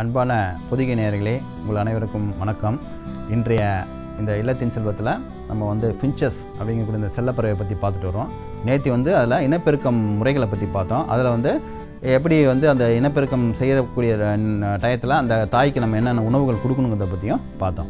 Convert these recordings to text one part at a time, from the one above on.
அன்பான பொதிகை நேயர்களே உங்கள் அனைவருக்கும் வணக்கம் இன்றைய இந்த இல்லத்தின் செல்வத்தில் நம்ம வந்து ஃபின்ச்சஸ் அப்படிங்கக்கூடிய இந்த செல்லப்பறவை பற்றி பார்த்துட்டு வரோம் நேற்று வந்து அதில் இனப்பெருக்கம் முறைகளை பற்றி பார்த்தோம் அதில் வந்து எப்படி வந்து அந்த இனப்பெருக்கம் செய்யக்கூடிய டயத்தில் அந்த தாய்க்கு நம்ம என்னென்ன உணவுகள் கொடுக்கணுங்கிறத பற்றியும் பார்த்தோம்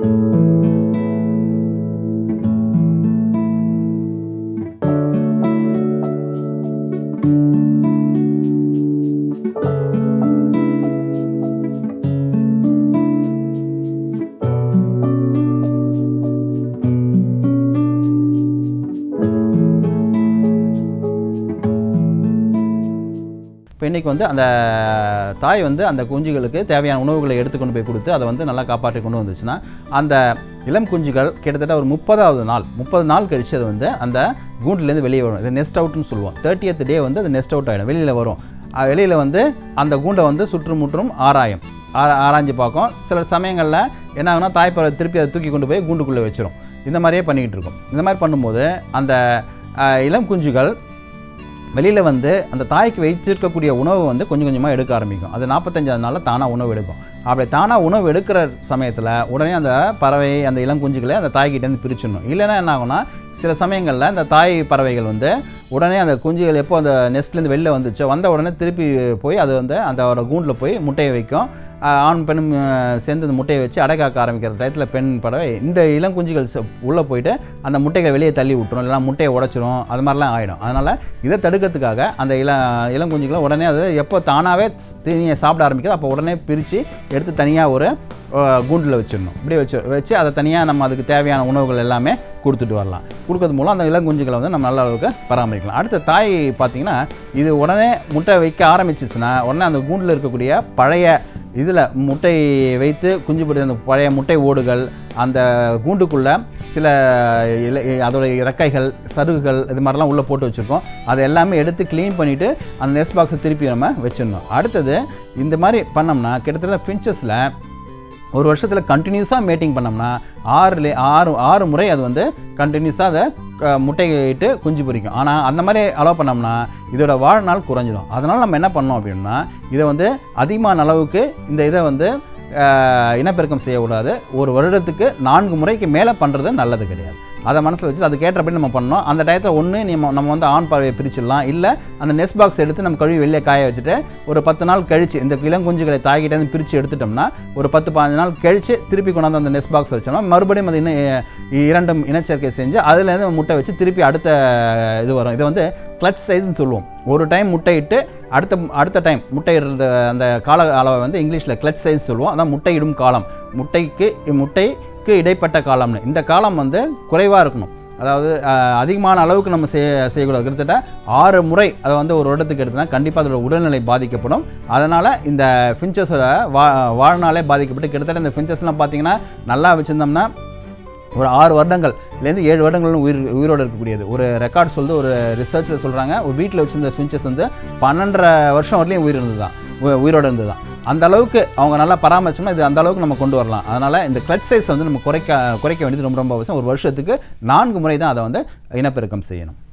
இப்போ இன்றைக்கி வந்து அந்த தாய் வந்து அந்த குஞ்சுகளுக்கு தேவையான உணவுகளை எடுத்து கொண்டு போய் கொடுத்து அதை வந்து நல்லா காப்பாற்றி கொண்டு வந்துச்சுன்னா அந்த இளம் குஞ்சுகள் கிட்டத்தட்ட ஒரு முப்பதாவது நாள் முப்பது நாள் கழிச்சு அது வந்து அந்த கூண்டுலேருந்து வெளியே வரும் இது நெஸ்ட் அவுட்னு சொல்லுவோம் தேர்ட்டியத் டே வந்து அது நெஸ்ட் அவுட் ஆகிடும் வெளியில் வரும் வெளியில் வந்து அந்த கூண்டை வந்து சுற்றுமுற்றும் ஆராயும் ஆரா- ஆராய்ஞ்சு பார்க்கும் சில சமயங்களில் என்ன ஆகுனா தாய்ப்பறவை திருப்பி அதை தூக்கி கொண்டு போய் கூண்டுக்குள்ளே வச்சிரும் இந்த மாதிரியே பண்ணிக்கிட்டு இருக்கும் இந்த மாதிரி பண்ணும்போது அந்த அஹ், இளம் குஞ்சுகள் வெளியில் வந்து அந்த தாய்க்கு வைச்சிருக்கக்கூடிய உணவு வந்து கொஞ்சம் கொஞ்சமாக எடுக்க ஆரம்பிக்கும் அது நாற்பத்தஞ்சாவது நாளில் தானாக உணவு எடுக்கும் அப்படி தானாக உணவு எடுக்கிற சமயத்தில் உடனே அந்த பறவை அந்த இளம் குஞ்சுகளை அந்த தாய்கிட்டேருந்து பிரிச்சிடணும் இல்லைன்னா என்ன ஆகும்னா சில சமயங்களில் இந்த தாய் பறவைகள் வந்து உடனே அந்த குஞ்சுகள் எப்போ அந்த நெஸ்ட்லேருந்து வெளில வந்துச்சோ வந்த உடனே திருப்பி போய் அது வந்து அந்த கூண்டில் போய் முட்டையை வைக்கும் ஆஹ் ஆண் பெண்ணும் ஆஹ் சேர்ந்து அந்த முட்டையை வச்சு அடைக்காக்க ஆரம்பிக்கிற டயத்தில் பெண் பறவை இந்த இளம் குஞ்சுகள் உள்ளே போயிட்டு அந்த முட்டைகளை வெளியே தள்ளி விட்டுரும் இல்லைனா முட்டையை உடைச்சிரும் அது மாதிரிலாம் ஆகிடும் அதனால் இதை தடுக்கிறதுக்காக அந்த இள இளம் குஞ்சுகளை உடனே அது எப்போ தானாகவே தீனியை சாப்பிட ஆரம்பிக்குது அப்போ உடனே பிரித்து எடுத்து தனியாக ஒரு கூண்டில் வச்சிடணும் இப்படி வச்சு வச்சு அதை தனியாக நம்ம அதுக்கு தேவையான உணவுகள் எல்லாமே கொடுத்துட்டு வரலாம் கொடுக்கறது மூலம் அந்த இளங்குஞ்சுகளை வந்து நம்ம நல்ல அளவுக்கு பராமரிக்கலாம் அடுத்த தாய் பார்த்தீங்கன்னா இது உடனே முட்டை வைக்க ஆரம்பிச்சிச்சுன்னா உடனே அந்த கூண்டில் இருக்கக்கூடிய பழைய இதில் முட்டை வைத்து குஞ்சு பொறித்த அந்த பழைய முட்டை ஓடுகள் அந்த கூண்டுக்குள்ளே சில இலை அதோட இறக்கைகள் சருகுகள் இது மாதிரிலாம் உள்ளே போட்டு வச்சுருக்கோம் அதை எல்லாமே எடுத்து க்ளீன் பண்ணிவிட்டு அந்த நெஸ்ட் பாக்ஸை திருப்பி நம்ம வச்சிடணும் அடுத்தது இந்த மாதிரி பண்ணோம்னா கிட்டத்தட்ட பிஞ்சஸில் ஒரு வருஷத்தில் கண்டினியூஸாக மேட்டிங் பண்ணோம்னா ஆறுல ஆறு ஆறு முறை அது வந்து கண்டினியூஸாக அதை க- முட்டையிட்டு குஞ்சு பொரிக்கும் ஆனால் அந்த மாதிரி அலோவ் பண்ணோம்னா இதோட வாழ்நாள் குறைஞ்சிடும் அதனால் நம்ம என்ன பண்ணோம் அப்படின்னா இதை வந்து அதிகமான அளவுக்கு இந்த இதை வந்து அஹ், இனப்பெருக்கம் செய்யக்கூடாது ஒரு வருடத்துக்கு நான்கு முறைக்கு மேலே பண்ணுறது நல்லது கிடையாது அதை மனசில் வச்சு அதுக்கு ஏற்றபடி நம்ம பண்ணோம் அந்த டயத்தில் ஒன்று நம்ம நம்ம வந்து ஆண் பறவையை பிரிச்சிடலாம் இல்லை அந்த நெஸ்ட் பாக்ஸ் எடுத்து நம்ம கழுவி வெளியே காய வச்சுட்டு ஒரு பத்து நாள் கழிச்சு இந்த இளங்குஞ்சுகளை தாய்கிட்டேருந்து பிரித்து எடுத்துட்டோம்னா ஒரு பத்து பதினஞ்சு நாள் கழிச்சு திருப்பி கொண்டாந்து அந்த நெஸ்ட் பாக்ஸ் வச்சோம்னா மறுபடியும் அது இன்னும் இ- இரண்டும் இனச்சேர்க்கை செஞ்சு அதுலேருந்து முட்டை வச்சு திருப்பி அடுத்த இது வரும் இது வந்து கிளச் சைஸ்னு சொல்லுவோம் ஒரு டைம் முட்டையிட்டு அடுத்த அடுத்த டைம் முட்டையிடுறது அந்த கால அளவை வந்து இங்கிலீஷில் கிளச் சைஸ் சொல்லுவோம் அதான் முட்டையிடும் காலம் முட்டைக்கு முட்டைக்கு இடைப்பட்ட காலம்னு இந்த காலம் வந்து குறைவாக இருக்கணும் அதாவது அஹ், அதிகமான அளவுக்கு நம்ம செய்ய செய்யக்கூடாது கிட்டத்தட்ட ஆறு முறை அதை வந்து ஒரு வருடத்துக்கு எடுத்தோம்னா கண்டிப்பாக அதோட உடல்நிலை பாதிக்கப்படும் அதனால் இந்த ஃபின்ச்சஸோட வா வாழ்நாளே பாதிக்கப்பட்டு கிட்டத்தட்ட இந்த ஃபின்ச்சஸ்லாம் பார்த்தீங்கன்னா நல்லா வச்சுருந்தோம்னா ஒரு ஆறு வருடங்கள்லேருந்து ஏழு வருடங்களும் உயிர் உயிரோடு இருக்கக்கூடியது ஒரு ரெக்கார்ட் சொல்லுது ஒரு ரிசர்ச்சில் சொல்கிறாங்க ஒரு வீட்டில் வச்சிருந்த ஃபின்ச்சஸ் வந்து பன்னெண்டரை வருஷம் வரலையும் உயிர் இருந்தது தான் உயிரோடு இருந்தது தான் அந்த அளவுக்கு அவங்க நல்லா பராமரிச்சோம்னா இது அந்த அளவுக்கு நம்ம கொண்டு வரலாம் அதனால் இந்த கிளச் சைஸ் வந்து நம்ம குறைக்க குறைக்க வேண்டியது ரொம்ப ரொம்ப அவசியம் ஒரு வருஷத்துக்கு நான்கு முறை தான் அதை வந்து இனப்பெருக்கம் செய்யணும்